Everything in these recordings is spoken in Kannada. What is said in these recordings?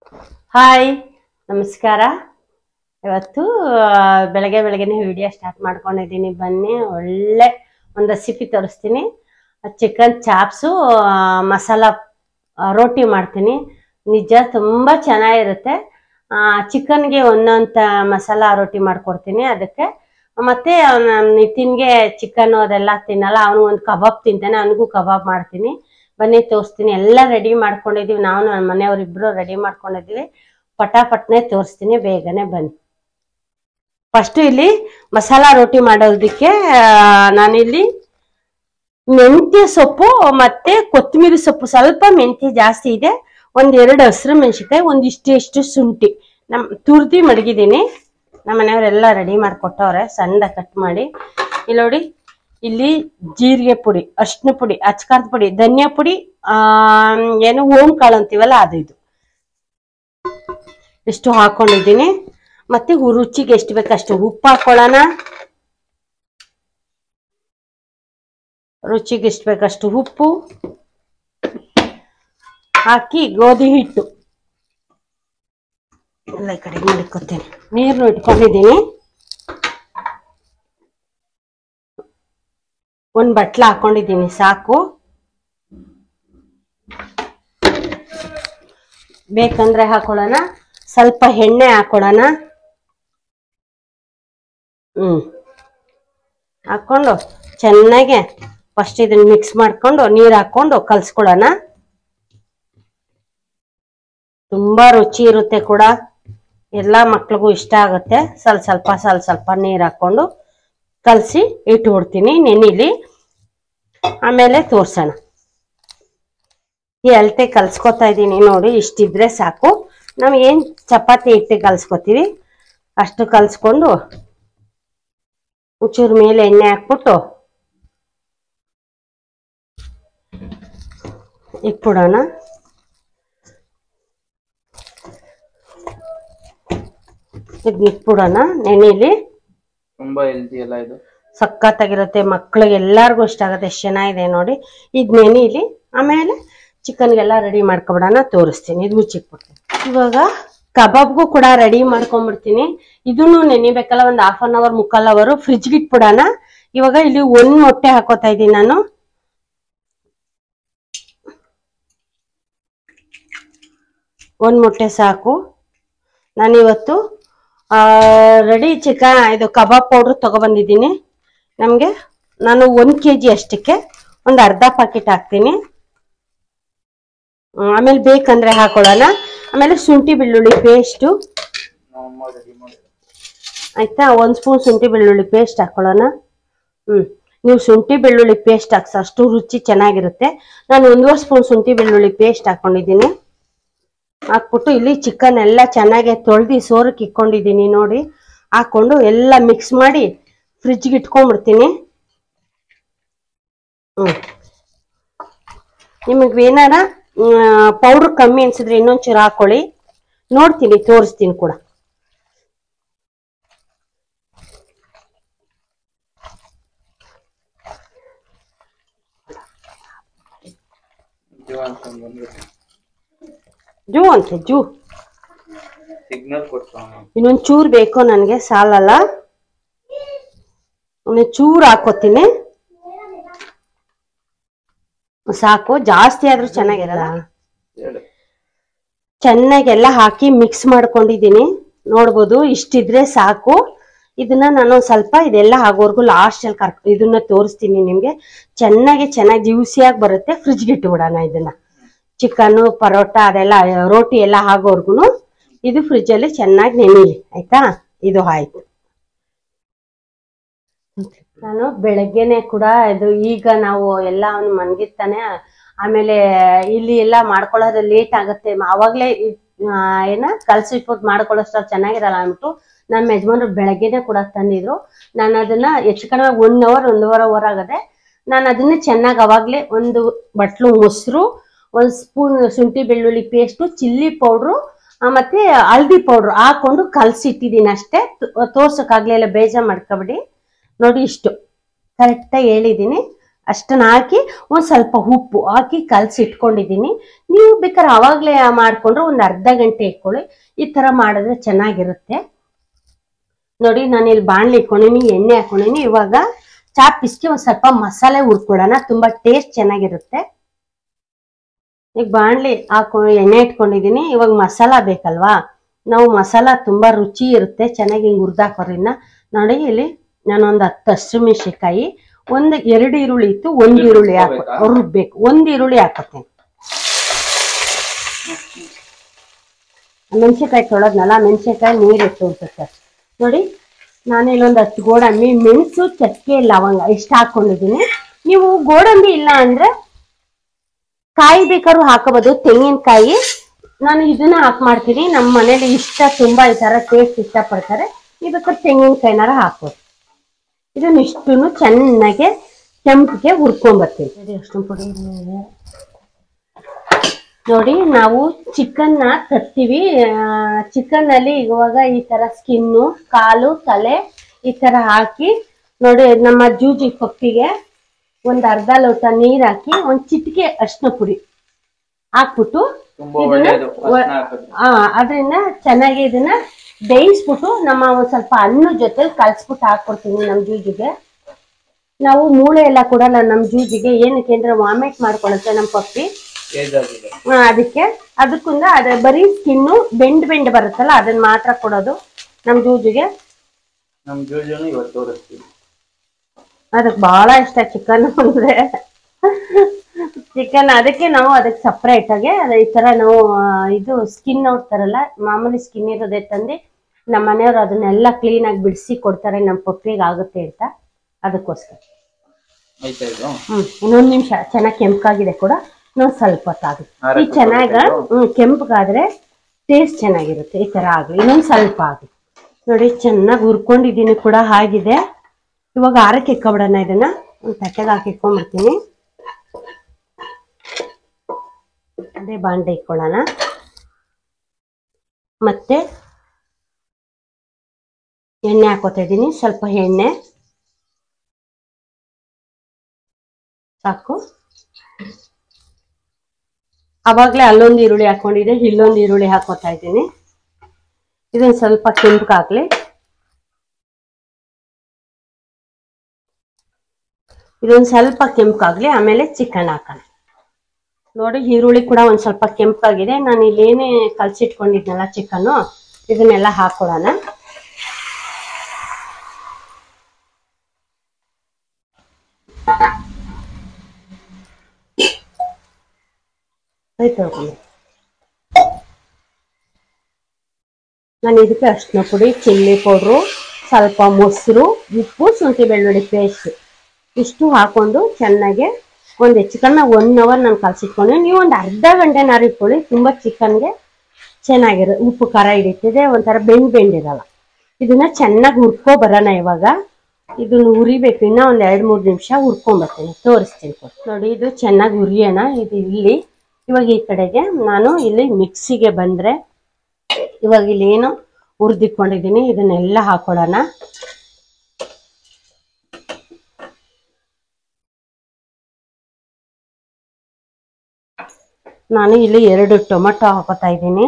ಹಾಯ್ ನಮಸ್ಕಾರ ಇವತ್ತು ಆ, ಬೆಳಗ್ಗೆ ಬೆಳಗ್ಗೆನೆ ವಿಡಿಯೋ ಸ್ಟಾರ್ಟ್ ಮಾಡ್ಕೊಂಡಿದ್ದೀನಿ ಬನ್ನಿ ಒಳ್ಳೆ ಒಂದು ರೆಸಿಪಿ ತೋರಿಸ್ತೀನಿ ಚಿಕನ್ ಚಾಪ್ಸು ಮಸಾಲ ಆ, ರೋಟಿ ಮಾಡ್ತೀನಿ ನಿಜ ತುಂಬ ಚೆನ್ನಾಗಿರುತ್ತೆ ಚಿಕನ್ಗೆ ಒಂದೊಂಥ ಮಸಾಲ ರೋಟಿ ಮಾಡ್ಕೊಡ್ತೀನಿ ಅದಕ್ಕೆ ಮತ್ತೆ ಅವ್ನ ನಿತಿನ್ಗೆ ಚಿಕನ್ ಅದೆಲ್ಲ ತಿನ್ನಲ್ಲ ಅವನು ಒಂದು ಕಬಾಬ್ ತಿಂತಾನೆ ಅವನಿಗೂ ಕಬಾಬ್ ಮಾಡ್ತೀನಿ ಬನ್ನಿ ತೋರಿಸ್ತೀನಿ ಎಲ್ಲ ರೆಡಿ ಮಾಡ್ಕೊಂಡಿದೀವಿ ನಾವು ನಮ್ಮ ಮನೆಯವರಿಬ್ರು ರೆಡಿ ಮಾಡ್ಕೊಂಡಿದೀವಿ ಪಟಾಪಟ್ನೆ ತೋರಿಸ್ತೀನಿ ಬೇಗನೆ ಬನ್ನಿ ಫಸ್ಟ್ ಇಲ್ಲಿ ಮಸಾಲ ರೋಟಿ ಮಾಡೋದಕ್ಕೆ ಆ, ನಾನಿಲ್ಲಿ ಮೆಂತ್ಯ ಸೊಪ್ಪು ಮತ್ತೆ ಕೊತ್ತಂಬರಿ ಸೊಪ್ಪು ಸ್ವಲ್ಪ ಮೆಂತ್ಯ ಜಾಸ್ತಿ ಇದೆ ಒಂದ್ ಎರಡು ಹಸಿರು ಮೆಣಸಿನ್ಕಾಯಿ ಒಂದಿಷ್ಟು ಎಷ್ಟು ಶುಂಠಿ ನಮ್ ತುರ್ದಿ ಮಡಗಿದ್ದೀನಿ ನಮ್ಮ ಮನೆಯವರೆಲ್ಲ ರೆಡಿ ಮಾಡ್ಕೊಟ್ಟವ್ರೆ ಸಣ್ಣ ಕಟ್ ಮಾಡಿ ಇಲ್ಲಿ ನೋಡಿ ಇಲ್ಲಿ ಜೀರಿಗೆ ಪುಡಿ ಅರ್ಶಿನ ಪುಡಿ ಅಚ್ಕಾರದ ಪುಡಿ ಧನಿಯಾ ಪುಡಿ ಆ ಏನು ಓಂ ಕಾಳು ಅಂತೀವಲ್ಲ ಅದು ಇದು ಇಷ್ಟು ಹಾಕೊಂಡಿದ್ದೀನಿ ಮತ್ತೆ ಹು- ರುಚಿಗೆ ಎಷ್ಟು ಬೇಕಷ್ಟು ಉಪ್ಪು ಹಾಕೊಳ್ಳೋಣ ರುಚಿಗೆ ಎಷ್ಟು ಬೇಕಷ್ಟು ಉಪ್ಪು ಹಾಕಿ ಗೋಧಿ ಹಿಟ್ಟು ಎಲ್ಲ ಈ ಕಡೆ ಮಡಿಕೋತೀನಿ ನೀರನ್ನು ಇಟ್ಕೊಂಡಿದ್ದೀನಿ ಒಂದ್ ಬಟ್ಲ ಹಾಕೊಂಡಿದ್ದೀನಿ ಸಾಕು ಬೇಕಂದ್ರೆ ಹಾಕೊಳ್ಳೋಣ ಸ್ವಲ್ಪ ಎಣ್ಣೆ ಹಾಕೊಳ್ಳೋಣ ಹ್ಮ್ ಹಾಕೊಂಡು ಚೆನ್ನಾಗೆ ಫಸ್ಟ್ ಇದನ್ನ ಮಿಕ್ಸ್ ಮಾಡ್ಕೊಂಡು ನೀರ್ ಹಾಕೊಂಡು ಕಲ್ಸ್ಕೊಳ್ಳೋಣ ತುಂಬಾ ರುಚಿ ಇರುತ್ತೆ ಕೂಡ ಎಲ್ಲಾ ಮಕ್ಳಿಗೂ ಇಷ್ಟ ಆಗುತ್ತೆ ಸ್ವಲ್ಪ ಸ್ವಲ್ಪ ಸ್ವಲ್ಪ ಸ್ವಲ್ಪ ನೀರ್ ಹಾಕೊಂಡು ಕಲಸಿ ಇಟ್ಬಿಡ್ತೀನಿ ನೆನಿಲಿ ಆಮೇಲೆ ತೋರ್ಸೋಣ ಈ ಅಳತೆ ಕಲ್ಸ್ಕೊತಾ ಇದ್ದೀನಿ ನೋಡಿ ಇಷ್ಟಿದ್ರೆ ಸಾಕು ನಾವು ಏನ್ ಚಪಾತಿ ಹಿಟ್ಟು ಕಲ್ಸ್ಕೊತೀವಿ ಅಷ್ಟು ಕಲ್ಸ್ಕೊಂಡು ಒಂಚೂರು ಮೇಲೆ ಎಣ್ಣೆ ಹಾಕ್ಬಿಟ್ಟು ಇಟ್ಬಿಡೋಣ ಇದನ್ನ ಇಟ್ಬಿಡೋಣ ನೆನೆಲಿ ತುಂಬಾ ಹೆಲ್ದಿ ಅಲ್ಲ ಇದು ಸಖತ್ತಾಗಿರುತ್ತೆ ಮಕ್ಳಿಗೆ ಎಲ್ಲಾರ್ಗು ಇಷ್ಟ ಆಗುತ್ತೆ ಎಷ್ಟು ಚೆನ್ನಾಗಿದೆ ನೋಡಿ ಇದು ನೆನೆಲಿ ಆಮೇಲೆ ಚಿಕನ್ಗೆಲ್ಲ ರೆಡಿ ಮಾಡ್ಕೊಬಿಡೋಣ ತೋರಿಸ್ತೀನಿ ಇದು ಮುಚ್ಚಿಕ್ಬಿಡ್ತೀನಿ ಇವಾಗ ಕಬಾಬ್ಗೂ ಕೂಡ ರೆಡಿ ಮಾಡ್ಕೊಂಡ್ಬಿಡ್ತೀನಿ ಇದನ್ನು ನೆನಿಬೇಕಲ್ಲ ಒಂದು ಹಾಫ್ ಅನ್ ಅವರ್ ಮುಕ್ಕಾಲ್ ಅವರು ಫ್ರಿಜ್ಗೆ ಇಟ್ಬಿಡೋಣ ಇವಾಗ ಇಲ್ಲಿ ಒಂದ್ ಮೊಟ್ಟೆ ಹಾಕೋತಾ ಇದ್ದೀನಿ ನಾನು ಒಂದ್ ಮೊಟ್ಟೆ ಸಾಕು ನಾನಿವತ್ತು ರೆಡಿ ಚಿಕನ್ ಇದು ಕಬಾಬ್ ಪೌಡ್ರ್ ತಗೊಬಂದಿದ್ದೀನಿ ನಮಗೆ ನಾನು ಒಂದು ಕೆ ಜಿ ಅಷ್ಟಕ್ಕೆ ಒಂದು ಅರ್ಧ ಪ್ಯಾಕೆಟ್ ಹಾಕ್ತೀನಿ ಹ್ಮ್, ಆಮೇಲೆ ಬೇಕಂದ್ರೆ ಹಾಕೊಳ್ಳೋಣ ಆಮೇಲೆ ಶುಂಠಿ ಬೆಳ್ಳುಳ್ಳಿ ಪೇಸ್ಟು ನಮ್ಮಮ್ಮ ರೆಡಿ ಮಾಡಿ ಆಯ್ತಾ ಒಂದು ಸ್ಪೂನ್ ಶುಂಠಿ ಬೆಳ್ಳುಳ್ಳಿ ಪೇಸ್ಟ್ ಹಾಕೊಳ್ಳೋಣ ಹ್ಮ್ ನೀವು ಶುಂಠಿ ಬೆಳ್ಳುಳ್ಳಿ ಪೇಸ್ಟ್ ಹಾಕ್ಸ ಅಷ್ಟು ರುಚಿ ಚೆನ್ನಾಗಿರುತ್ತೆ ನಾನು ಒಂದೂವರೆ ಸ್ಪೂನ್ ಶುಂಠಿ ಬೆಳ್ಳುಳ್ಳಿ ಪೇಸ್ಟ್ ಹಾಕೊಂಡಿದ್ದೀನಿ ಹಾಕ್ಬಿಟ್ಟು ಇಲ್ಲಿ ಚಿಕನ್ ಎಲ್ಲ ಚೆನ್ನಾಗಿ ತೊಳೆದು ಸೋರಕ್ಕೆ ಇಕ್ಕೊಂಡಿದ್ದೀನಿ ನೋಡಿ ಹಾಕೊಂಡು ಎಲ್ಲ ಮಿಕ್ಸ್ ಮಾಡಿ ಫ್ರಿಜ್ಗೆ ಇಟ್ಕೊಂಡ್ಬಿಡ್ತೀನಿ ಹ್ಮ್ ನಿಮಗೆ ಏನಾರ ಪೌಡ್ರ್ ಕಮ್ಮಿ ಅನ್ಸಿದ್ರೆ ಇನ್ನೊಂಚೂರು ಹಾಕೊಳ್ಳಿ ನೋಡ್ತೀನಿ ತೋರಿಸ್ತೀನಿ ಕೂಡ ಜೀವ ಅಂತ ಬಂದ್ರೆ ಜೂ ಅಂತೆ ಜೂ ಸಿಗ್ನಲ್ ಕೊಡ್ತಾವ ಇನ್ನೊಂದ್ ಚೂರ್ ಬೇಕು ನನಗೆ ಸಾಲಲ್ಲ ಒಂದು ಚೂರ್ ಹಾಕೋತೀನಿ ಸಾಕು ಜಾಸ್ತಿ ಆದ್ರೂ ಚೆನ್ನಾಗಿರಲ್ಲ ಹೇಳಿ ಚೆನ್ನಾಗೆಲ್ಲ ಹಾಕಿ ಮಿಕ್ಸ್ ಮಾಡ್ಕೊಂಡಿದ್ದೀನಿ ನೋಡ್ಬೋದು ಇಷ್ಟಿದ್ರೆ ಸಾಕು ಇದನ್ನ ನಾನು ಸ್ವಲ್ಪ ಇದೆಲ್ಲ ಆಗೋವರೆಗೂ ಲಾಸ್ಟ್ ಅಲ್ಲಿ ಕರ್ ಇದನ್ನ ತೋರಿಸ್ತೀನಿ ನಿಮ್ಗೆ ಚೆನ್ನಾಗಿ ಚೆನ್ನಾಗಿ ಜ್ಯೂಸಿಯಾಗಿ ಬರುತ್ತೆ ಫ್ರಿಜ್ಗೆ ಇಟ್ಬಿಡೋಣ ಇದನ್ನ ಚಿಕನ್ ಪರೋಟ ಅದೆಲ್ಲ ರೋಟಿ ಎಲ್ಲ ಆಗೋವರೆಗೂ ಇದು ಫ್ರಿಜ್ ಅಲ್ಲಿ ಚೆನ್ನಾಗಿ ನೆನೀಲಿ ಆಯ್ತಾ ಇದು ಆಯ್ತು ನಾನು ಬೆಳಗ್ಗೆನೆ ಕೂಡ ಇದು ಈಗ ನಾವು ಎಲ್ಲ ಅವನು ಮನ್ಗಿರ್ತಾನೆ ಆಮೇಲೆ ಇಲ್ಲಿ ಎಲ್ಲ ಮಾಡ್ಕೊಳ್ಳೋದು ಲೇಟ್ ಆಗುತ್ತೆ ಆವಾಗಲೇ ಏನ ಕಲ್ಸಿಟ್ಬಿಟ್ಟು ಮಾಡ್ಕೊಳ್ಳೋಷ್ಟು ಚೆನ್ನಾಗಿರಲ್ಲ ಅಂದ್ಬಿಟ್ಟು ನಮ್ಮ ಯಜಮಾನ್ರು ಬೆಳಗ್ಗೆನೆ ಕೂಡ ತಂದಿದ್ರು ನಾನು ಅದನ್ನ ಹೆಚ್ಚು ಕಡಿಮೆ ಒನ್ ಅವರ್ ಒಂದೂವರೆ ಅವರ್ ಆಗದೆ ನಾನು ಅದನ್ನ ಚೆನ್ನಾಗಿ ಅವಾಗಲೇ ಒಂದು ಬಟ್ಲು ಮೊಸರು ಒಂದು ಸ್ಪೂನ್ ಶುಂಠಿ ಬೆಳ್ಳುಳ್ಳಿ ಪೇಸ್ಟು ಚಿಲ್ಲಿ ಪೌಡ್ರು ಮತ್ತೆ ಹಲ್ದಿ ಪೌಡ್ರು ಹಾಕೊಂಡು ಕಲ್ಸಿಟ್ಟಿದ್ದೀನಿ ಅಷ್ಟೇ ತೋರ್ಸೋಕ್ಕಾಗ್ಲಿಲ್ಲ ಬೇಜಾರು ಮಾಡ್ಕೊಬಿಡಿ ನೋಡಿ ಇಷ್ಟು ಕರೆಕ್ಟಾಗಿ ಹೇಳಿದ್ದೀನಿ ಅಷ್ಟನ್ನ ಹಾಕಿ ಒಂದ್ ಸ್ವಲ್ಪ ಉಪ್ಪು ಹಾಕಿ ಕಲ್ಸಿ ಇಟ್ಕೊಂಡಿದ್ದೀನಿ ನೀವು ಬೇಕಾದ್ರೆ ಅವಾಗ್ಲೇ ಮಾಡ್ಕೊಂಡ್ರೆ ಒಂದ್ ಅರ್ಧ ಗಂಟೆ ಇಟ್ಕೊಳ್ಳಿ ಈ ತರ ಮಾಡಿದ್ರೆ ಚೆನ್ನಾಗಿರುತ್ತೆ ನೋಡಿ ನಾನು ಇಲ್ಲಿ ಬಾಣ್ಲಿ ಇಟ್ಕೊಂಡಿನಿ ಎಣ್ಣೆ ಹಾಕೊಂಡಿನಿ ಇವಾಗ ಚಾಪ್ ಪಿಸ್ಗೆ ಒಂದ್ ಸ್ವಲ್ಪ ಮಸಾಲೆ ಹುರ್ಕೊಳ್ಳೋಣ ತುಂಬಾ ಟೇಸ್ಟ್ ಚೆನ್ನಾಗಿರುತ್ತೆ ಈಗ ಬಾಣ್ಲಿ ಹಾಕೊಂಡು ಎಣ್ಣೆ ಇಟ್ಕೊಂಡಿದೀನಿ ಇವಾಗ ಮಸಾಲ ಬೇಕಲ್ವಾ ನಾವು ಮಸಾಲ ತುಂಬಾ ರುಚಿ ಇರುತ್ತೆ ಚೆನ್ನಾಗಿ ಹಿಂಗ್ ಹುರ್ದಾಕೋದ್ರಿಂದ ನೋಡಿ ಇಲ್ಲಿ ನಾನೊಂದು ಹತ್ತು ಹಸಿಮೆಣಸಿನ್ಕಾಯಿ ಒಂದು ಎರಡು ಈರುಳ್ಳಿ ಇತ್ತು ಒಂದ್ ಈರುಳ್ಳಿ ಹಾಕೋ ರುಬ್ಬೇಕಾ? ರುಬ್ಬೇಕು ಒಂದ್ ಈರುಳ್ಳಿ ಹಾಕತ್ತೇನೆ ಮೆಣಸಿನ್ಕಾಯಿ ತೊಳೆದ್ನಲ್ಲ ಮೆಣಸಿನ್ಕಾಯಿ ನೀರು ಇಟ್ಟು ಅನ್ಸುತ್ತೆ ನೋಡಿ ನಾನು ಇಲ್ಲೊಂದು ಹತ್ತು ಗೋಡಂಬಿ ಮೆಣಸು ಚಕ್ಕೆ ಲವಂಗ ಇಷ್ಟ ಹಾಕೊಂಡಿದ್ದೀನಿ ನೀವು ಗೋಡಂಬಿ ಇಲ್ಲ ಅಂದ್ರೆ ಕಾಯಿ ಬೇಕಾದ್ರೂ ಹಾಕೋಬಹುದು ತೆಂಗಿನಕಾಯಿ ನಾನು ಇದನ್ನ ಹಾಕ್ ಮಾಡ್ತೀನಿ ನಮ್ಮ ಮನೇಲಿ ಇಷ್ಟ ತುಂಬಾ ಈ ತರ ಟೇಸ್ಟ್ ಇಷ್ಟಪಡ್ತಾರೆ ನೀವು ಬೇಕಾದ್ರೆ ತೆಂಗಿನಕಾಯಿನಾರ ಹಾಕ್ಬೋದು ಇದನ್ನ ಇಷ್ಟನ್ನು ಚೆನ್ನಾಗಿ ಕೆಂಪಿಗೆ ಹುರ್ಕೊಂಬರ್ತೀನಿ ನೋಡಿ ಅಷ್ಟು ಪುಡಿ ಇದೆ. ನೋಡಿ ನಾವು ಚಿಕನ್ ನ ತರ್ತೀವಿ ಚಿಕನ್ ಅಲ್ಲಿ ಇವಾಗ ಈ ತರ ಸ್ಕಿನ್ನು ಕಾಲು ತಲೆ ಈ ತರ ಹಾಕಿ ನೋಡಿ ನಮ್ಮ ಜೂಜಿ ಪಪ್ಪಿಗೆ ಒಂದ್ ಅರ್ಧ ಲೋಟ ನೀರ್ ಹಾಕಿ ಒಂದ್ ಚಿಟಿಕೆ ಅರ್ಶಿನ ಪುಡಿ ಹಾಕ್ಬಿಟ್ಟು ತುಂಬಾ ಇದನ್ನ ಒಳ್ಳೇದು ಒ- ಅರ್ಶಿನ ಹಾಕಿದ್ರೆ. ಆ ಅದರಿಂದ ಚೆನ್ನಾಗಿ ಇದನ್ನ ಬೇಯಿಸ್ಬಿಟ್ಟು ನಮ್ಮ ಒಂದ್ ಸ್ವಲ್ಪ ಅನ್ನ ಜೊತೆ ಕಲ್ಸ್ಬಿಟ್ಟು ಹಾಕ್ಕೊಡ್ತೀನಿ ನಮ್ ಜೂಜಿಗೆ ನಾವು ಮೂಳೆ ಎಲ್ಲ ಕೊಡಲ್ಲ ನಮ್ ಜೂಜಿಗೆ ಏನಕ್ಕೆ ಅಂದ್ರೆ ವಾಮಿಟ್ ಮಾಡ್ಕೊಳುತ್ತೆ ನಮ್ ಪಪ್ಪಿ ಏಜ್ ಆಗಿದೆ ಆ, ಅದಕ್ಕೆ ಅದಕ್ಕಿಂತ ಅದ ಬರೀ ಸ್ಕಿನ್ನು ಬೆಂಡ್ ಬೆಂಡ್ ಬರುತ್ತಲ್ಲ ಅದನ್ನ ಮಾತ್ರ ಕೊಡೋದು ನಮ್ ಜೂಜಿಗೆ ನಮ್ ಜೂಜುನು ಇವತ್ತು ತೋರಿಸ್ತೀವಿ ಅದಕ್ಕೆ ಬಹಳ ಇಷ್ಟ ಚಿಕನ್ ಅಂದ್ರೆ ಚಿಕನ್ ಅದಕ್ಕೆ ನಾವು ಅದಕ್ಕೆ ಸಪ್ರೇಟ್ ಆಗಿ ಅದ ಈ ತರ ನಾವು ಆ, ಇದು ಸ್ಕಿನ್ ನೋಡ್ತಾರಲ್ಲ ಮಾಮೂಲಿ ಸ್ಕಿನ್ ಇರೋದೇ ತಂದು ನಮ್ಮ ಮನೆಯವರು ಅದನ್ನೆಲ್ಲ ಕ್ಲೀನ್ ಆಗಿ ಬಿಡಿಸಿ ಕೊಡ್ತಾರೆ ನಮ್ಮ ಪಪ್ಪಿಗೆ ಆಗುತ್ತೆ ಅಂತ ಅದಕ್ಕೋಸ್ಕರ ಆಯ್ತಾ ಇದು ಹ್ಮ್ ಇನ್ನೊಂದ್ ನಿಮಿಷ ಚೆನ್ನಾಗಿ ಕೆಂಪಗಾಗಿದೆ ಕೂಡ ಇನ್ನೊಂದ್ ಸ್ವಲ್ಪ ಹೊತ್ತಾಗುತ್ತೆ ಈ ಆರಕ್ಕೆ ಚೆನ್ನಾಗ ಬರುತ್ತೆ ಹ್ಮ್ ಕೆಂಪಗಾದ್ರೆ ಟೇಸ್ಟ್ ಚೆನ್ನಾಗಿರುತ್ತೆ ಈ ತರ ಆಗ್ಲಿ ಇನ್ನೊಂದ್ ಸ್ವಲ್ಪ ಆಗ್ಲಿ ನೋಡಿ ಚೆನ್ನಾಗಿ ಹುರ್ಕೊಂಡಿದ್ದೀನಿ ಕೂಡ ಆಗಿದೆ ಇವಾಗ ಆರಕ್ಕೆ ಇಕ್ಕೊಬಿಡೋಣ ಇದನ್ನ ಒಂದ್ ತಟ್ಟೆಗೆ ಹಾಕಿ ಇಟ್ಕೊಂಡ್ಬಿಡ್ತೀನಿ ಅದೇ ಬಾಂಡೆ ಇಟ್ಕೊಳ್ಳೋಣ ಮತ್ತೆ ಎಣ್ಣೆ ಹಾಕೋತಾ ಇದ್ದೀನಿ ಸ್ವಲ್ಪ ಎಣ್ಣೆ ಸಾಕು ಅವಾಗ್ಲೇ ಅಲ್ಲೊಂದು ಈರುಳ್ಳಿ ಹಾಕೊಂಡಿದ್ದೆ ಇಲ್ಲೊಂದು ಈರುಳ್ಳಿ ಹಾಕೋತಾ ಇದ್ದೀನಿ ಇದನ್ನ ಸ್ವಲ್ಪ ಕೆಂಪಗಾಗ್ಲಿ ಇದೊಂದು ಸ್ವಲ್ಪ ಕೆಂಪಗಾಗ್ಲಿ ಆಮೇಲೆ ಚಿಕನ್ ಹಾಕೋಣ ನೋಡಿ ಈರುಳ್ಳಿ ಕೂಡ ಒಂದ್ ಸ್ವಲ್ಪ ಕೆಂಪಾಗಿದೆ ನಾನು ಇಲ್ಲೇನೇ ಕಲ್ಸಿಟ್ಕೊಂಡಿದ್ನಲ್ಲ ಚಿಕನ್ನು ಇದನ್ನೆಲ್ಲ ಹಾಕೊಳ್ಳೋಣ ಕೈ ತೊಳ್ಕೊಂಡು ನಾನು ಇದಕ್ಕೆ ಅರಿಶಿನ ಪುಡಿ ಚಿಲ್ಲಿ ಪೌಡ್ರು ಸ್ವಲ್ಪ ಮೊಸರು ಉಪ್ಪು ಶುಂಠಿ ಬೆಳ್ಳುಳ್ಳಿ ಪೇಸ್ಟ್ ಇಷ್ಟು ಹಾಕೊಂಡು ಚೆನ್ನಾಗಿ ಒಂದು ಹೆಚ್ಚು ಕಡಿಮೆ ಒನ್ ಅವರ್ ನಾನು ಕಲಸಿಟ್ಕೊಂಡು ನೀವು ಒಂದು ಅರ್ಧ ಗಂಟೆನಾರು ಇಟ್ಕೊಳ್ಳಿ ತುಂಬ ಚಿಕನ್ಗೆ ಚೆನ್ನಾಗಿರೋ ಉಪ್ಪು ಖಾರ ಹಿಡಿತದೆ ಒಂಥರ ಬೆಂಡ್ ಬೆಂಡಿರಲ್ಲ ಇದನ್ನ ಚೆನ್ನಾಗಿ ಹುರ್ಕೊ ಬರೋಣ ಇವಾಗ ಇದನ್ನ ಹುರಿಬೇಕು ಇನ್ನ ಒಂದ್ ಎರಡ್ ಮೂರ್ ನಿಮಿಷ ಹುರ್ಕೊಂಬರ್ತೀನಿ ತೋರಿಸ್ತೀನಿ ಕೊಡಿ. ನೋಡಿ ಇದು ಚೆನ್ನಾಗಿ ಹುರಿಯೋಣ ಇದು ಇಲ್ಲಿ ಇವಾಗ ಈ ಕಡೆಗೆ ನಾನು ಇಲ್ಲಿ ಮಿಕ್ಸಿಗೆ ಬಂದ್ರೆ ಇವಾಗ ಇಲ್ಲಿ ಏನು ಹುರಿದಿಟ್ಕೊಂಡಿದ್ದೀನಿ ಇದನ್ನೆಲ್ಲ ಹಾಕೊಳ್ಳೋಣ ನಾನು ಇಲ್ಲಿ ಎರಡು ಟೊಮೆಟೊ ಹಾಕೋತಾ ಇದ್ದೀನಿ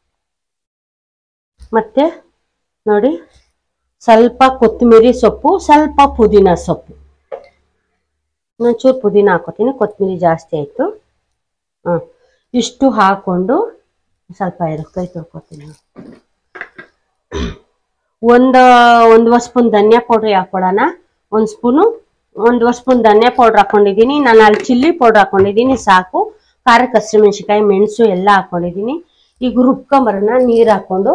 ಮತ್ತೆ ನೋಡಿ ಸ್ವಲ್ಪ ಕೊತ್ತಂಬರಿ ಸೊಪ್ಪು ಸ್ವಲ್ಪ ಪುದೀನ ಸೊಪ್ಪು ಒಂಚೂರು ಪುದೀನ ಹಾಕೋತೀನಿ ಕೊತ್ತಂಬರಿ ಜಾಸ್ತಿ ಆಯಿತು ಹಾಂ ಇಷ್ಟು ಹಾಕೊಂಡು ಸ್ವಲ್ಪ ಇರು ಕೈ ತೊಳ್ಕೊತೀನಿ ಒಂದು ಒಂದುವರೆ ಸ್ಪೂನ್ ಧನಿಯಾ ಪೌಡ್ರ್ ಹಾಕೊಳ್ಳೋಣ ಒಂದು ಸ್ಪೂನು ಒಂದುವರೆ ಸ್ಪೂನ್ ಧನಿಯಾ ಪೌಡ್ರ್ ಹಾಕೊಂಡಿದ್ದೀನಿ ನಾನು ಅಲ್ಲಿ ಚಿಲ್ಲಿ ಪೌಡ್ರ್ ಹಾಕೊಂಡಿದ್ದೀನಿ ಸಾಕು ಖಾರಕ್ಕೆ ಹಸಿಮೆಣ್ಸಿಕಾಯಿ ಮೆಣಸು ಎಲ್ಲ ಹಾಕೊಂಡಿದ್ದೀನಿ ಈಗ ರುಬ್ಕೊಂಬರೋಣ ನೀರು ಹಾಕೊಂಡು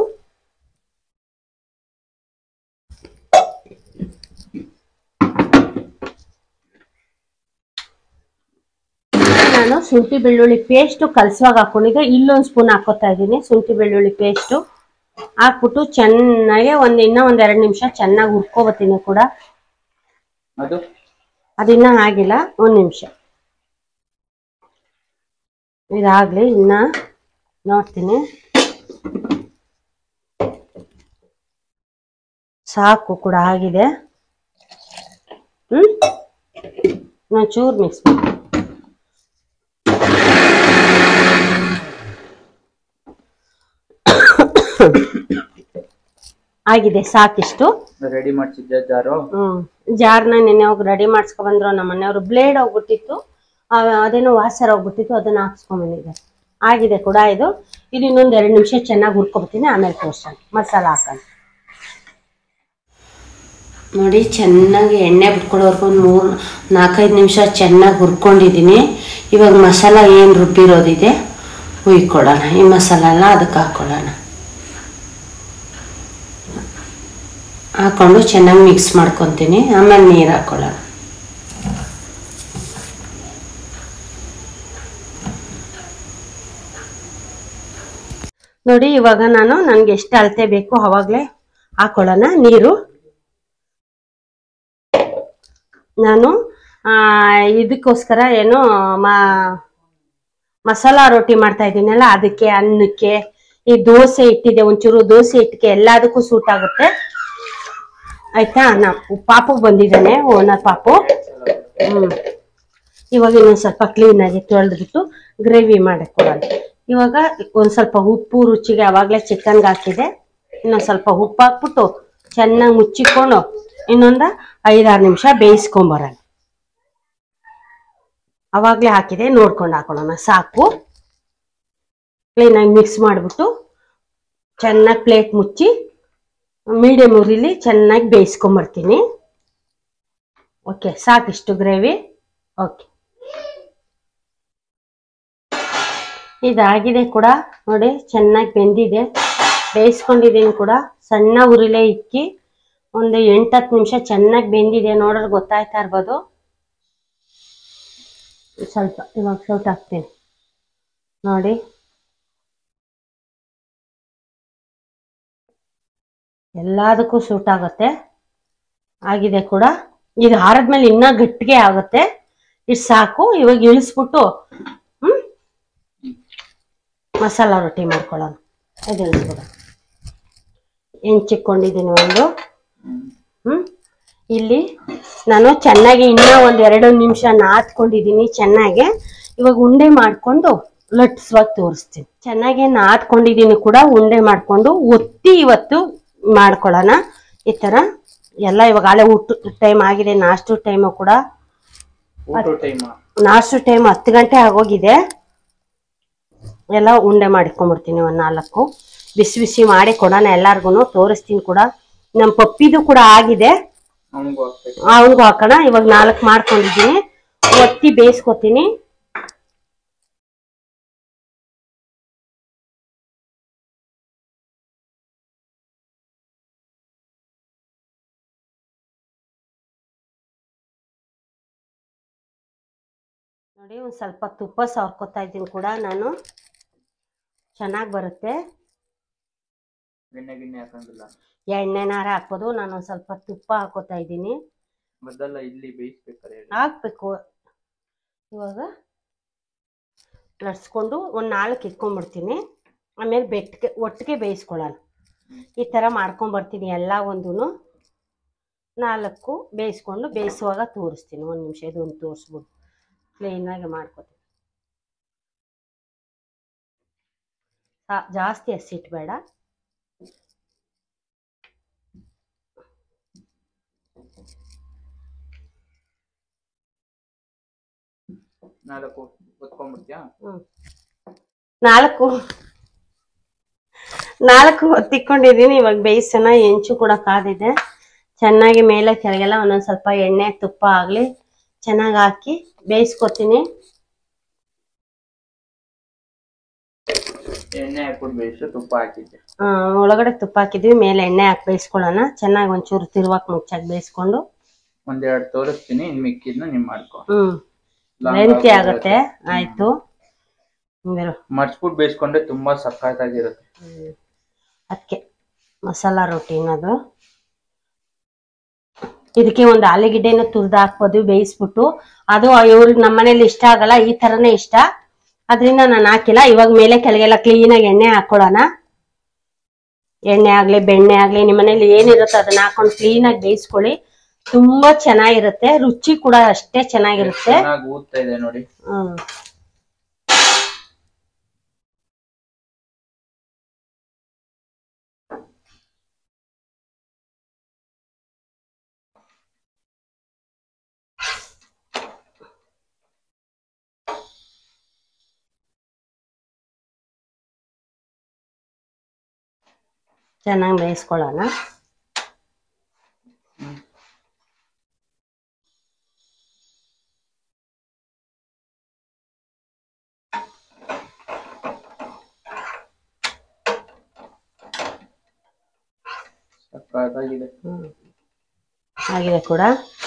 ನಾನು ಶುಂಠಿ ಬೆಳ್ಳುಳ್ಳಿ ಪೇಸ್ಟು ಕಲಸುವಾಗ ಹಾಕೊಂಡಿದ್ದೆ ಇಲ್ಲೊಂದು ಸ್ಪೂನ್ ಹಾಕೋತಾ ಇದ್ದೀನಿ ಶುಂಠಿ ಬೆಳ್ಳುಳ್ಳಿ ಪೇಸ್ಟು ಹಾಕ್ಬಿಟ್ಟು ಚೆನ್ನಾಗಿ ಒಂದು ಇನ್ನೂ ಒಂದು ಎರಡು ನಿಮಿಷ ಚೆನ್ನಾಗಿ ಹುರ್ಕೊಬತ್ತೀನಿ ಕೂಡ ಅದು ಅದಿನ್ನ ಆಗಿಲ್ಲ ಒಂದು ನಿಮಿಷ ಇದಾಗಲಿ ಇನ್ನ ನೋಡ್ತೀನಿ ಸಾಕು ಕೂಡ ಆಗಿದೆ ಹ್ಮ್ ಇನ್ನೊಂದು ಚೂರು ಮಿಕ್ಸ್ ಮಾಡಿ ಆಗಿದೆ ಸಾಕಿಷ್ಟು ರೆಡಿ ಮಾಡ್ಸಿದ್ದೆ ಜಾರು ಹ್ಮ್ ಜಾರ್ನ ನೆನ್ನೆ ಹೋಗಿ ರೆಡಿ ಮಾಡ್ಸ್ಕೊ ಬಂದ್ರು ನಮ್ಮ ಮನೆಯವರು ಬ್ಲೇಡ್ ಹೋಗ್ಬಿಟ್ಟಿತ್ತು ಆ, ಅದೇನೋ ವಾಸರ್ ಹೋಗ್ಬಿಟ್ಟಿತ್ತು ಅದನ್ನ ಹಾಕ್ಸ್ಕೊಂಡ್ ಬಂದಿದ್ದಾರೆ ಆಗಿದೆ ಕೂಡ ಇದು ಇದು ಇನ್ನೊಂದ್ ಎರಡು ನಿಮಿಷ ಚೆನ್ನಾಗಿ ಹುರ್ಕೊಬತ್ತೀನಿ ಆಮೇಲೆ ತೋರ್ಸೋಣ ಮಸಾಲ ಹಾಕೋಣ ನೋಡಿ ಚೆನ್ನಾಗಿ ಎಣ್ಣೆ ಬಿಟ್ಕೊಳ್ಳೋರ್ಗು ಒಂದು ಮೂರು ನಾಲ್ಕೈದು ನಿಮಿಷ ಚೆನ್ನಾಗಿ ಹುರ್ಕೊಂಡಿದ್ದೀನಿ ಇವಾಗ ಮಸಾಲ ಏನು ರುಬ್ಬಿರೋದಿದೆ ಹುಯ್ಕೊಳ್ಳೋಣ ಈ ಮಸಾಲ ಎಲ್ಲ ಅದಕ್ಕೆ ಹಾಕ್ಕೊಳ್ಳೋಣ ಹಾಕೊಂಡು ಚೆನ್ನಾಗಿ ಮಿಕ್ಸ್ ಮಾಡ್ಕೊತೀನಿ ಆಮೇಲೆ ನೀರು ಹಾಕ್ಕೊಳ್ಳೋಣ ನೋಡಿ ಇವಾಗ ನಾನು ನನಗೆ ಎಷ್ಟು ಅಳತೆ ಬೇಕು ಅವಾಗಲೇ ಹಾಕೊಳ್ಳೋಣ ನೀರು ನಾನು ಆ, ಇದಕ್ಕೋಸ್ಕರ ಏನು ಮಾ ಮಸಾಲ ರೊಟ್ಟಿ ಮಾಡ್ತಾ ಇದ್ದೀನಲ್ಲ ಅದಕ್ಕೆ ಅನ್ನಕ್ಕೆ ಈ ದೋಸೆ ಇಟ್ಟಿದೆ ಒಂಚೂರು ದೋಸೆ ಇಟ್ಟಿಗೆ ಎಲ್ಲದಕ್ಕೂ ಸೂಟ್ ಆಗುತ್ತೆ ಆಯ್ತಾ ನಾ ಪಾಪು ಬಂದಿದ್ದಾನೆ ಓನರ್ ಪಾಪು ಹ್ಮ್ ಇವಾಗ ಇನ್ನೊಂದ್ ಸ್ವಲ್ಪ ಕ್ಲೀನ್ ಆಗಿ ತೊಳೆದ್ಬಿಟ್ಟು ಗ್ರೇವಿ ಮಾಡಕ್ ಕೊಡೋಣ ಇವಾಗ ಒಂದ್ ಸ್ವಲ್ಪ ಉಪ್ಪು ರುಚಿಗೆ ಅವಾಗ್ಲೇ ಚಿಕನ್ಗೆ ಹಾಕಿದೆ ಇನ್ನೊಂದ್ ಸ್ವಲ್ಪ ಉಪ್ಪು ಹಾಕ್ಬಿಟ್ಟು ಚೆನ್ನಾಗಿ ಮುಚ್ಚಿಕೊಂಡು ಇನ್ನೊಂದ ಐದಾರು ನಿಮಿಷ ಬೇಯಿಸ್ಕೊಂಬರೋಣ ಅವಾಗ್ಲೇ ಹಾಕಿದೆ ನೋಡ್ಕೊಂಡು ಹಾಕೊಳ್ಳೋಣ ಸಾಕು ಕ್ಲೀನಾಗಿ ಮಿಕ್ಸ್ ಮಾಡಿಬಿಟ್ಟು ಚೆನ್ನಾಗಿ ಪ್ಲೇಟ್ ಮುಚ್ಚಿ ಮೀಡಿಯಂ ಉರಿಲಿ ಚೆನ್ನಾಗಿ ಬೇಯಿಸ್ಕೊಂಬರ್ತೀನಿ ಓಕೆ ಸಾಕಿಷ್ಟು ಗ್ರೇವಿ ಓಕೆ ಇದಾಗಿದೆ ಕೂಡ ನೋಡಿ ಚೆನ್ನಾಗಿ ಬೆಂದಿದೆ ಬೇಯಿಸ್ಕೊಂಡಿದ್ದೀನಿ ಕೂಡ ಸಣ್ಣ ಉರಿಲೇ ಇಕ್ಕಿ ಒಂದು ಎಂಟತ್ತು ನಿಮಿಷ ಚೆನ್ನಾಗಿ ಬೆಂದಿದೆ ನೋಡಿದ್ರೆ ಗೊತ್ತಾಯ್ತಾ ಇರ್ಬೋದು ಸ್ವಲ್ಪ ಇವಾಗ ಸೌಟ್ ಹಾಕ್ತೀನಿ ನೋಡಿ ಎಲ್ಲದಕ್ಕೂ ಸೂಟ್ ಆಗುತ್ತೆ ಆಗಿದೆ ಕೂಡ ಇದು ಆರದ್ಮೇಲೆ ಇನ್ನೂ ಗಟ್ಟಿಗೆ ಆಗುತ್ತೆ ಇಷ್ಟು ಸಾಕು ಇವಾಗ ಇಳಿಸ್ಬಿಟ್ಟು ಹ್ಮ್ ಮಸಾಲ ರೊಟ್ಟಿ ಮಾಡ್ಕೊಳ್ಳೋಣ ಅದು ಇಳಿಸ್ಬಿಡು ಹೆಂಚಿಕೊಂಡಿದ್ದೀನಿ ಒಂದು ಹ್ಮ್ ಇಲ್ಲಿ ನಾನು ಚೆನ್ನಾಗಿ ಇನ್ನೂ ಒಂದ್ ಎರಡು ನಿಮಿಷ ನಾದ್ಕೊಂಡಿದ್ದೀನಿ ಚೆನ್ನಾಗಿ ಇವಾಗ ಉಂಡೆ ಮಾಡ್ಕೊಂಡು ಲಟ್ಸುವಾಗಿ ತೋರಿಸ್ತೀನಿ ಚೆನ್ನಾಗಿ ನಾದ್ಕೊಂಡಿದ್ದೀನಿ ಕೂಡ ಉಂಡೆ ಮಾಡ್ಕೊಂಡು ಒತ್ತಿ ಇವತ್ತು ಮಾಡ್ಕೊಳ್ಳೋಣ ಈ ತರ ಎಲ್ಲ ಇವಾಗ ಹಳೆ ಊಟ ಟೈಮ್ ಆಗಿದೆ ನಾಷ್ಟು ಟೈಮು ಕೂಡ ಊಟ ಟೈಮ್ ನಾಷ್ಟು ಟೈಮ್ ಹತ್ತು ಗಂಟೆ ಆಗೋಗಿದೆ ಎಲ್ಲ ಉಂಡೆ ಮಾಡಿಕೊಂಡ್ಬಿಡ್ತೀನಿ ಒಂದು ನಾಲ್ಕು ಬಿಸಿ ಬಿಸಿ ಮಾಡಿ ಕೊಡೋಣ ಎಲ್ಲಾರ್ಗು ತೋರಿಸ್ತೀನಿ ಕೂಡ ನಮ್ಮ ಪಪ್ಪಿದು ಕೂಡ ಆಗಿದೆ ಅವನಿಗೂ ಹಾಕ್ಬೇಕು ಅವನಿಗೂ ಹಾಕೋಣ ಇವಾಗ ನಾಲ್ಕು ಮಾಡ್ಕೊಂಡಿದ್ದೀನಿ ಒತ್ತಿ ಬೇಯಿಸ್ಕೊತೀನಿ ನೋಡಿ ಒಂದು ಸ್ವಲ್ಪ ತುಪ್ಪ ಸವರ್ಕೊತಾ ಇದ್ದೀನಿ ಕೂಡ ನಾನು ಚೆನ್ನಾಗಿ ಬರುತ್ತೆ ಎಣ್ಣೆ ಗಿಣ್ಣೆ ಹಾಕಂಗಿಲ್ಲ ಎಣ್ಣೆನಾರ ಹಾಕ್ಬೋದು ನಾನು ಒಂದು ಸ್ವಲ್ಪ ತುಪ್ಪ ಹಾಕೋತಾ ಇದ್ದೀನಿ ಮೊದಲ ಇಲ್ಲಿ ಬೇಯಿಸ್ಬೇಕಾರೆ ಹೇಳಿ. ಹಾಕ್ಬೇಕು ಇವಾಗ ಲಟ್ಸ್ಕೊಂಡು ಒಂದು ನಾಲ್ಕು ಇಟ್ಕೊಂಡ್ಬಿಡ್ತೀನಿ ಆಮೇಲೆ ಬೆಟ್ಟಿಗೆ ಒಟ್ಟಿಗೆ ಬೇಯಿಸ್ಕೊಳ್ಳೋಣ ಈ ಥರ ಮಾಡ್ಕೊಂಬರ್ತೀನಿ ಎಲ್ಲ ಒಂದು ನಾಲ್ಕು ಬೇಯಿಸ್ಕೊಂಡು ಬೇಯಿಸುವಾಗ ತೋರಿಸ್ತೀನಿ ಒಂದು ನಿಮಿಷ ಇದೊಂದು ತೋರಿಸ್ಬಿಡು ಕ್ಲೀನಾಗಿ ಮಾಡ್ಕೊತೀನಿ ಸಾ- ಜಾಸ್ತಿ ಹಸಿಟ್ಬೇಡ ನಾಲ್ಕು ಒತ್ಕೊಂಡ್ಬಿಡ್ತೀಯಾ ಹ್ಮ್. ನಾಲ್ಕು ನಾಲ್ಕು ಹೊತ್ತಿಕೊಂಡಿದ್ದೀನಿ ಇವಾಗ ಬೇಯಿಸೋಣ ಹೆಂಚು ಕೂಡ ಕಾದಿದೆ ಚೆನ್ನಾಗಿ ಮೇಲೆ ಕೆಳಗೆಲ್ಲ ಒಂದೊಂದು ಸ್ವಲ್ಪ ಎಣ್ಣೆ ತುಪ್ಪ ಆಗಲಿ ಚೆನ್ನಾಗಿ ಹಾಕಿ ಬೇಯಿಸ್ಕೊತೀನಿ ಎಣ್ಣೆ ಹಾಕ್ಬಿಟ್ಟು ಬೇಯಿಸು ತುಪ್ಪ ಹಾಕಿದ್ದೆ ಆ, ಒಳಗಡೆ ತುಪ್ಪ ಹಾಕಿದ್ವಿ ಮೇಲೆ ಎಣ್ಣೆ ಹಾಕಿ ಬೇಯಿಸ್ಕೊಳ್ಳೋಣ ಚೆನ್ನಾಗಿ ಒಂಚೂರು ತಿರುವಾಕ್ ಮುಚ್ಚಾಗಿ ಬೇಯಿಸ್ಕೊಂಡು ಒಂದೆರಡು ತೋರಿಸ್ತೀನಿ ಇನ್ ಮಿಕ್ಕಿದ್ನ ನೀವ್ ಮಾಡ್ಕೊ ಹ್ಮ್ Long ಲೆಂತಿ ಆಗುತ್ತೆ. ಆಗುತ್ತೆ ಆಯ್ತು ಹಿಂಗಿರು. ಮಡ್ಸ್ಬಿಟ್ಟು ಬೇಯಿಸ್ಕೊಂಡ್ರೆ ತುಂಬಾ ಸಖತ್ತಾಗಿರುತ್ತೆ ಅದಕ್ಕೆ ಮಸಾಲ ರೊಟ್ಟಿ ಅನ್ನೋದು ಇದಕ್ಕೆ ಒಂದು ಆಲೂಗೆಡ್ಡೆನ ತುರ್ದು ಹಾಕ್ಬೋದು ಬೇಯಿಸ್ಬಿಟ್ಟು ಅದು ಇವ್ರಿಗೆ ನಮ್ಮ ಮನೇಲಿ ಇಷ್ಟ ಆಗಲ್ಲ ಈ ತರನೇ ಇಷ್ಟ ಅದರಿಂದ ನಾನು ಹಾಕಿಲ್ಲ ಇವಾಗ ಮೇಲೆ ಕೆಳಗೆಲ್ಲ ಕ್ಲೀನಾಗಿ ಎಣ್ಣೆ ಹಾಕೊಳ್ಳೋಣ ಎಣ್ಣೆ ಆಗ್ಲಿ ಬೆಣ್ಣೆ ಆಗ್ಲಿ ನಿಮ್ಮ ಮನೇಲಿ ಏನಿರುತ್ತೋ ಅದನ್ನ ಹಾಕೊಂಡು ಕ್ಲೀನಾಗಿ ಬೇಯಿಸ್ಕೊಳ್ಳಿ ತುಂಬಾ ಚೆನ್ನಾಗಿರುತ್ತೆ ರುಚಿ ಕೂಡ ಅಷ್ಟೇ ಚೆನ್ನಾಗಿರುತ್ತೆ ಚೆನ್ನಾಗಿ ಊದ್ತಾ ಇದೆ ನೋಡಿ ಹ್ಮ್ ಚೆನ್ನಾಗಿ ಬೇಯಿಸ್ಕೊಳ್ಳೋಣ ಸಕ್ಕತ್ತಾಗಿದೆ ಹ್ಮ್ ಆಗಿದೆ ಕೂಡ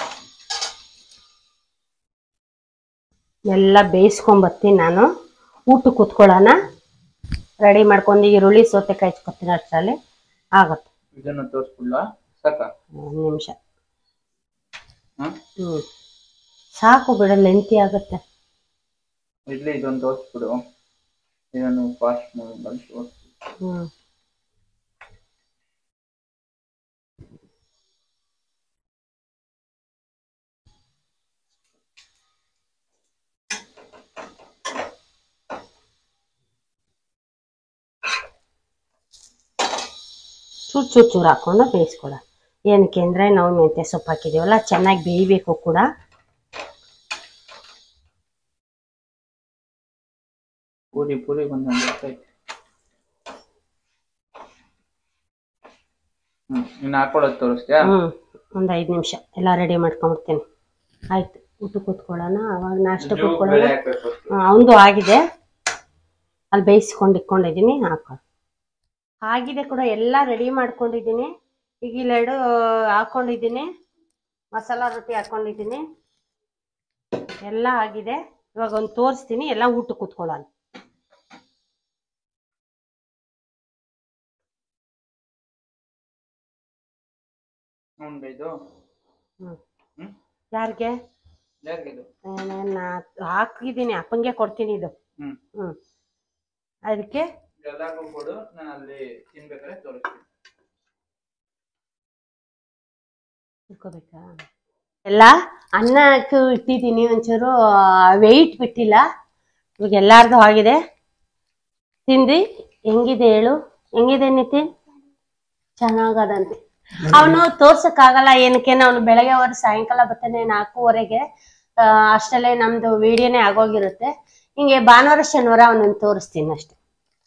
ಎಲ್ಲ ಬೇಯಿಸ್ಕೊಂಡ್ ಬರ್ತೀನಿ ನಾನು ಊಟಕ್ಕೆ ಕೂತ್ಕೊಳ್ಳೋಣ ರೆಡಿ ಮಾಡ್ಕೊಂಡು ಈರುಳ್ಳಿ ಸೌತೆಕಾಯಿ ಹಚ್ಕೊತೀನಿ ಅಷ್ಟರಲ್ಲಿ ಆಗುತ್ತೆ ಇದನ್ನು ತೋರಿಸ್ಬಿಡ್ಲಾ ಸಾಕ ಒಂದು ನಿಮಿಷ ಹ್ಮ್ ಹ್ಞೂ ಸಾಕು ಬಿಡ ಲೆಂತಿ ಆಗುತ್ತೆ ಇಡ್ಲಿ ಇದೊಂದು ತೋರಿಸ್ಬಿಡು ಇದನ್ನು ಫಾಸ್ಟ್ ಬಂದು ತೋರಿಸ್ಬಿಡು ಹ್ಞೂ ಚೂರು ಚೂರು ಚೂರು ಹಾಕೊಂಡು ಬೇಯಿಸ್ಕೊಳ ಏನಕ್ಕೆ ಅಂದರೆ ನಾವು ಮೆಂತ್ಯ ಸೊಪ್ಪು ಹಾಕಿದ್ದೀವಲ್ಲ ಚೆನ್ನಾಗಿ ಬೇಯಬೇಕು ಕೂಡ ಪೂರಿ ಪೂರಿ ಬಂದಂಗೆ ಗೊತ್ತೈತೆ ಹ್ಮ್ ಇನ್ನು ಹಾಕೊಳ್ಳೋದು ತೋರಿಸ್ತೀಯಾ ಹ್ಞೂ ಒಂದು ಐದು ನಿಮಿಷ ಎಲ್ಲ ರೆಡಿ ಮಾಡ್ಕೊಂಬಿಡ್ತೀನಿ ಆಯ್ತು ಊಟ ಕೂತ್ಕೊಳ್ಳೋಣ ಅವಾಗ ನಾಷ್ಟ ಜೂ ಕೂತ್ಕೊಳ್ಳೋಣ ಬೇಳೆ ಹಾಕ್ಬೇಕು ಅವನದು ಆಗಿದೆ ಅಲ್ಲಿ ಬೇಯಿಸ್ಕೊಂಡು ಇಟ್ಕೊಂಡಿದ್ದೀನಿ ಹಾಕೋ ಆಗಿದೆ ಕೂಡ ಎಲ್ಲ ರೆಡಿ ಮಾಡ್ಕೊಂಡಿದ್ದೀನಿ ಈಗ ಇಲ್ಲೆರಡು ಹಾಕೊಂಡಿದ್ದೀನಿ ಮಸಾಲ ರೊಟ್ಟಿ ಹಾಕೊಂಡಿದ್ದೀನಿ ಎಲ್ಲ ಆಗಿದೆ ಇವಾಗ ಒಂದು ತೋರಿಸ್ತೀನಿ ಎಲ್ಲ ಊಟ ಕೂತ್ಕೊಳ್ಳೋಣ ಉಂಡೆ ಇದು ಹ್ಞೂ ಹ್ಮ್ ಯಾರಿಗೆ ಯಾರಿಗಿದು ನಾ ಹಾಕಿದ್ದೀನಿ ಅಪ್ಪಂಗೆ ಕೊಡ್ತೀನಿ ಇದು ಹ್ಮ್ ಹ್ಞೂ ಅದಕ್ಕೆ ಎಲ್ಲರಿಗೂ ಕೊಡು ನಾನು ಅಲ್ಲಿ ತಿನ್ಬೇಕಾದ್ರೆ ತೋರಿಸ್ತೀನಿ ಇಟ್ಕೋಬೇಕಾ ಎಲ್ಲ ಅನ್ನಕ್ಕೆ ಇಟ್ಟಿದ್ದೀನಿ ಒಂಚೂರು ವೆಯ್ಟ್ ಬಿಟ್ಟಿಲ್ಲ ಇವಾಗ ಎಲ್ಲಾರ್ದು ಆಗಿದೆ ತಿಂದು ಹೆಂಗಿದೆ ಹೇಳು ಹೆಂಗಿದೆ ನಿತಿನ್ ಚೆನ್ನಾಗದಂತೆ ಅವನು ತೋರ್ಸಕ್ಕಾಗಲ್ಲ ಏನಕ್ಕೆ ಅವನು ಬೆಳಗ್ಗೆ ಅವ್ರು ಸಾಯಂಕಾಲ ಬರ್ತಾನೆ ನಾಲ್ಕೂವರೆಗೆ ಆ, ಅಷ್ಟರಲ್ಲೇ ನಮ್ದು ವಿಡಿಯೋನೇ ಆಗೋಗಿರುತ್ತೆ ಹಿಂಗೆ ಭಾನುವಾರ ಶನಿವಾರ ಅವನನ್ನು ತೋರಿಸ್ತೀನಿ ಅಷ್ಟೆ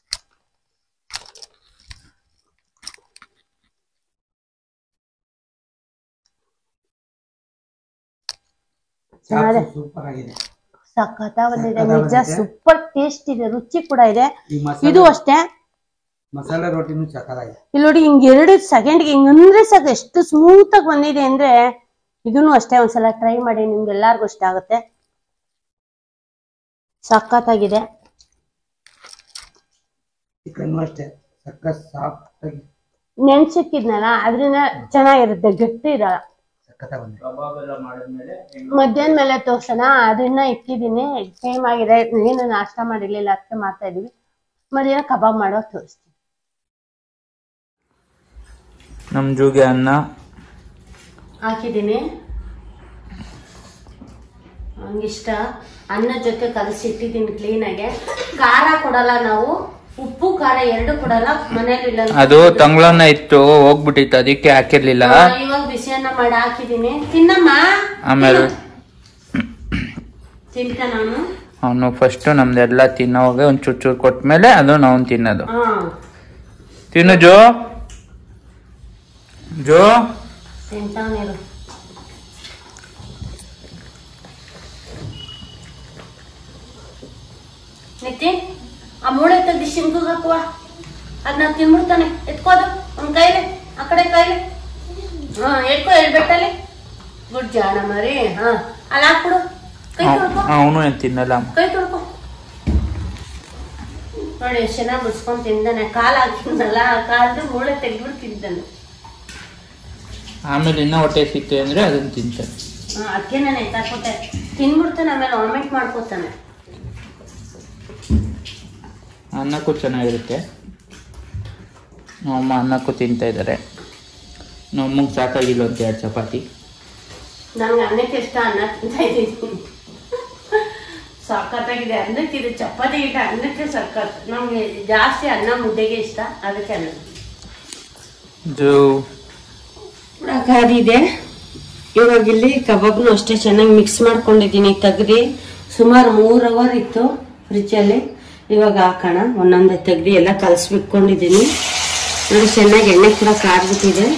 ಚೆನ್ನಾಗಿದೆ ಸೂಪರ್ ಆಗಿದೆ ಸಖತ್ತ ಬಂದಿದೆ ಸಖತ್ತಾಗ್ ನಿಜ ಬಂದಿದೆ. ಸೂಪರ್ ಟೇಸ್ಟ್ ಇದೆ ರುಚಿ ಕೂಡ ಇದೆ ಈ ಮಸಾಲೆ ಇದು ಅಷ್ಟೇ ಮಸಾಲೆ ರೋಟಿನೂ ಸಕ್ಕತ್ತಾಗಿದೆ ಇಲ್ಲಿ ನೋಡಿ ಹಿಂಗ್ ಎರಡು ಸೆಕೆಂಡ್ಗೆ ಹಿಂಗ್ ಅಂದ್ರೆ ಸಾಕು ಎಷ್ಟು ಸ್ಮೂತ್ ಆಗಿ ಬಂದಿದೆ ಅಂದ್ರೆ ಇದನ್ನು ಅಷ್ಟೇ ಒಂದ್ಸಲ ಟ್ರೈ ಮಾಡಿ ನಿಮ್ಗೆ ಎಲ್ಲಾರ್ಗು ಇಷ್ಟ ಆಗುತ್ತೆ ಸಖತ್ತಾಗಿದೆ ಚಿಕನ್ ಅಷ್ಟೇ ಸಕ್ಕ ಸಾಫ್ಟ್ ಆಗಿ ನೆನ್ಸಿಕ್ಕಿದ್ನಲ್ಲ ಅದ್ರಿಂದ ಚೆನ್ನಾಗಿರುತ್ತೆ ಗಟ್ಟಿ ಇರಲ್ಲ ಸಖತ್ತಾಗಿ ಬಂದಿದೆ ಕಬಾಬ್ ಎಲ್ಲ ಮಾಡಿದ್ಮೇಲೆ ಹೆಂಗ್ ಮಧ್ಯಾಹ್ನ ಮೇಲೆ ತೋರ್ಸೋಣ ಅದನ್ನ ಇಕ್ಕಿದ್ದೀನಿ ಟೈಮ್ ಆಗಿದೆ ಏನು ನಾಷ್ಟ ಮಾಡಿರ್ಲಿಲ್ಲ ಅದಕ್ಕೆ ಮಾಡ್ತಾ ಇದೀವಿ ಮಧ್ಯಾಹ್ನ ಕಬಾಬ್ ಮಾಡೋ ತೋರಿಸ್ತೀನಿ ನಮ್ಮ ಜೂಗೆ ಅನ್ನ ಹಾಕಿದ್ದೀನಿ ಹಂಗಿಷ್ಟ ಅನ್ನ ಜೊತೆ ಕಲಸಿಟ್ಟಿದ್ದೀನಿ ಕ್ಲೀನಾಗೆ ಖಾರ ಕೊಡಲ್ಲ ನಾವು ಉಪ್ಪು ಖಾರ ಎರಡು ಕೊಡಲ್ಲ ಮನೇಲಿ ಇಲ್ಲ ಅದು ತಂಗ್ಳನ್ನ ಇತ್ತು ಹೋಗ್ಬಿಟ್ಟಿತ್ತು ಅದಕ್ಕೆ ಹಾಕಿರ್ಲಿಲ್ಲ ಇವಾಗ ಬಿಸಿ ಅನ್ನ ಮಾಡಿ ಹಾಕಿದ್ದೀನಿ ತಿನ್ನಮ್ಮ ಆಮೇಲೆ ತಿಂತ ನಾನು ಅವನು ಫಸ್ಟ್ ನಮ್ದೆಲ್ಲ ತಿನ್ನೋವಾಗ ಒಂದು ಚೂರು ಚೂರು ಕೊಟ್ಮೇಲೆ ಅದು ನಾವು ತಿನ್ನೋದು ಹಾ ತಿನ್ನು ಜೋ ಜೋ ತಿಂತಾವನಿರು ನಿತಿನ್ ಆ ಮೂಳೆ ತೆಗ್ದು ಶಿಂಕಿಗೆ ಹಾಕುವ ಅದನ್ನ ತಿನ್ಬಿಡ್ತಾನೆ ಎತ್ಕೋದು ಒಂದ್ ಕೈಲಿ ಆ ಕಡೆ ಕೈಲಿ ಹಾ ಎತ್ಕೋ ಹೇಳ್ಬೇಕಲ್ಲಿ ಗುಡ್ ಜಾಣ ಮರಿ ಹಾ ಅಲ್ಲಿ ಹಾಕ್ಬಿಡು ಕೈ ತೊಳ್ಕೊ ಅವನು ಏನು ತಿನ್ನಲ್ಲ ಕೈ ತೊಳ್ಕೊ ನೋಡಿ ಎಷ್ಟು ಚೆನ್ನಾಗಿ ಮುಡ್ಸ್ಕೊಂಡ್ ತಿಂದಾನೆ ಕಾಲ್ ಹಾಕಿದ್ನಲ್ಲ ಆ ಕಾಲ್ದು ಮೂಳೆ ತೆಗ್ದ್ಬಿಟ್ಟು ತಿಂತಾನೆ ಆಮೇಲೆ ಇನ್ನೂ ಹೊಟ್ಟೆ ಸಿಕ್ತು ಅಂದ್ರೆ ಅದನ್ನ ತಿಂತಾನೆ ಅದಕ್ಕೆ ನಾನು ಎತ್ತಾಕೊಟ್ಟೆ ತಿನ್ಬಿಡ್ತಾನೆ ಆಮೇಲೆ ವಾಮಿಟ್ ಮಾಡ್ಕೋತಾನೆ ಅನ್ನಕ್ಕೂ ಚೆನ್ನಾಗಿರುತ್ತೆ ನಮ್ಮಮ್ಮ ಅನ್ನಕ್ಕೂ ತಿಂತಾ ಇದ್ದಾರೆ ನಮ್ಮಮ್ಮಗೆ ಸಾಕಾಗಿಲ್ಲ ಅಂತ ಎರಡು ಚಪಾತಿ ನನಗೆ ಅನ್ನಕ್ಕೆ ಇಷ್ಟ ಅನ್ನ ತಿಂತಾ ಇದ್ದೀನಿ ಸಖತ್ತಾಗಿದೆ ಅನ್ನಕ್ಕೆ ಇದು ಚಪಾತಿ ಇಟ್ಟ ಅನ್ನಕ್ಕೆ ಸಖತ್ ನಮಗೆ ಜಾಸ್ತಿ ಅನ್ನ ಮುದ್ದೆಗೆ ಇಷ್ಟ ಅದಕ್ಕೆ ಅನ್ನ ಜೂ ಕಾದಿದೆ ಇವಾಗ ಇಲ್ಲಿ ಕಬಾಬ್ನು ಅಷ್ಟೇ ಚೆನ್ನಾಗಿ ಮಿಕ್ಸ್ ಮಾಡ್ಕೊಂಡಿದ್ದೀನಿ ತೆಗ್ದು ಸುಮಾರು ಮೂರ್ ಅವರ್ ಇತ್ತು ಫ್ರಿಜ್ಜಲ್ಲಿ ಇವಾಗ ಹಾಕೋಣ ಒಂದೊಂದೇ ತೆಗ್ದು ಎಲ್ಲ ಕಲಸ್ಬಿಟ್ಕೊಂಡಿದ್ದೀನಿ ನೋಡಿ ಚೆನ್ನಾಗಿ ಎಣ್ಣೆ ಕೂಡ ಕಾದ್ಬಿಟ್ಟಿದೆ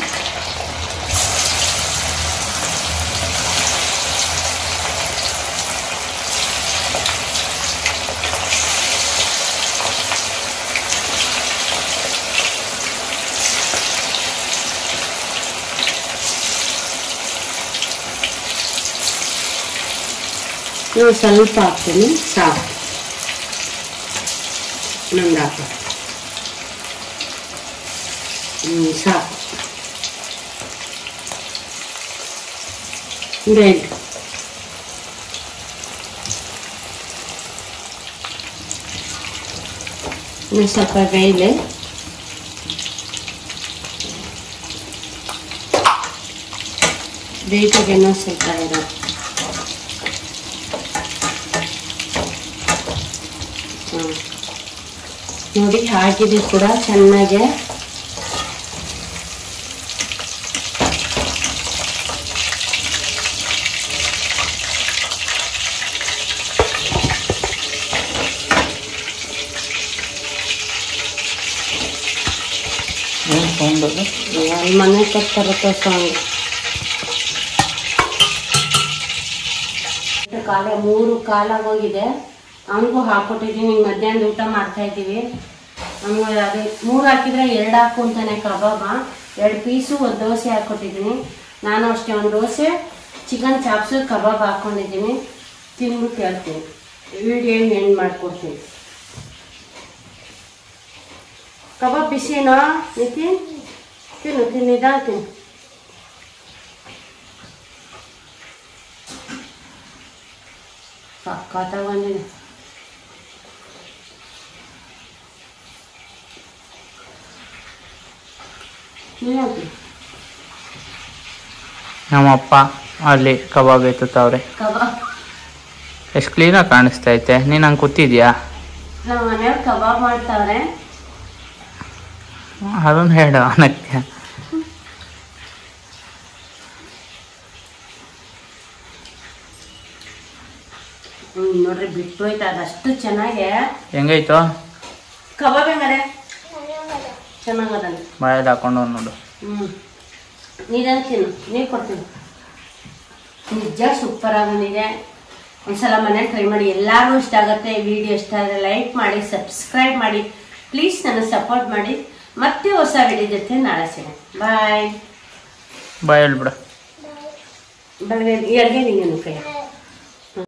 ಇವಾಗ ಸ್ವಲ್ಪ ಹಾಕ್ತೀನಿ ಸಾಕು ನಂಗೆ ಹಾಕು ಹ್ಞೂ ಸಾಕು ಬ್ರೆಡ್ ಇನ್ನು ಸ್ವಲ್ಪ ಬೇಯಲೆ ಬೇಯ್ತಾಗ ಇನ್ನೊಂದು ಸ್ವಲ್ಪ ಇರೋ ಹ್ಮ್. ನೋಡಿ ಹಾಕಿದೆ ಕೂಡ ಚೆನ್ನಾಗೆ ಏನು ಸೌಂಡ್ ಅದು ಅಲ್ಲಿ ಮನೆ ಕಟ್ತಾರತ್ತ ಸಾಂಗ್ ಕಾಲ ಮೂರು ಕಾಲಾಗೋಗಿದೆ ಅವನಿಗೂ ಹಾಕೊಟ್ಟಿದ್ದೀನಿ ಈಗ ಮಧ್ಯಾಹ್ನದ ಊಟ ಮಾಡ್ತಾ ಇದ್ದೀವಿ ನಮ್ಗೆ ಅದೇ ಮೂರು ಹಾಕಿದ್ರೆ ಎರಡು ಹಾಕು ಅಂತಾನೆ ಕಬಾಬ ಎರಡು ಪೀಸು ಒಂದು ದೋಸೆ ಹಾಕ್ಕೊಟ್ಟಿದ್ದೀನಿ ನಾನು ಅಷ್ಟೇ ಒಂದು ದೋಸೆ ಚಿಕನ್ ಚಾಪ್ಸು ಕಬಾಬ್ ಹಾಕ್ಕೊಂಡಿದ್ದೀನಿ ತಿಂದ್ಬಿಟ್ಟು ಹೇಳ್ತೀನಿ ವಿಡಿಯೋ ಎಂಡ್ ಮಾಡ್ಕೊಡ್ತೀನಿ ಕಬಾಬ್ ಬಿಸಿನಾ ನಿತಿನ್ ತಿನ್ನು ತಿನ್ನು ನಿಧಾನ ತಿನ್ನು ಸಖತ್ತಾಗಿ ಬಂದಿದೆ ನೀನು ತಿನ್ನು. ನಮ್ಮಪ್ಪ ಅಲ್ಲಿ ಕಬಾಬ್ ಎತ್ತುತ್ತವ್ರೆ ಕಬಾಬ್ ಎಷ್ಟು ಕ್ಲೀನಾಗಿ ಕಾಣಿಸ್ತಾ ಐತೆ ನೀನು ಹಂಗೆ ಕೂತಿದ್ಯಾ ನಮ್ಮ ಮನೆಯವ್ರು ಕಬಾಬ್ ಮಾಡ್ತಾವ್ರೆ ಅದನ್ನು ಹೇಳು ಅವನಕ್ಕೆ ಹ್ಮ್ ನೋಡ್ರಿ ಬಿಟ್ಟು ಹೋಯ್ತು ಅದಷ್ಟು ಚೆನ್ನಾಗೆ ಹೆಂಗೈತು ಕಬಾಬ್ ಹೆಂಗದೆ ಚೆನ್ನಾಗದಲ್ಲ ಬಾಯಲ್ಲಿ ಹಾಕೊಂಡು ನೋಡು ಹ್ಞೂ ನೀರನ್ನು ತಿನ್ನು ನೀರು ಕೊಡ್ತೀನಿ ನಿಜ ಸೂಪರ್ ಆಗಿ ಬಂದಿದೆ ಒಂದ್ಸಲ ಮನೇಲಿ ಟ್ರೈ ಮಾಡಿ ಎಲ್ಲರಿಗೂ ಇಷ್ಟ ಆಗುತ್ತೆ ವಿಡಿಯೋ ಇಷ್ಟ ಆದರೆ ಲೈಕ್ ಮಾಡಿ ಸಬ್ಸ್ಕ್ರೈಬ್ ಮಾಡಿ ಪ್ಲೀಸ್ ನನಗೆ ಸಪೋರ್ಟ್ ಮಾಡಿ ಮತ್ತೆ ಹೊಸ ವಿಡಿಯೋ ಜೊತೆ ನಾಳೆ ಸಿಗೋಣ ಬಾಯ್ ಬಾಯಲ್ಲಿ ಬಿಡು ಬೆಳಗ್ಗೆ ಅಡುಗೆ ನೀನು ಕೈ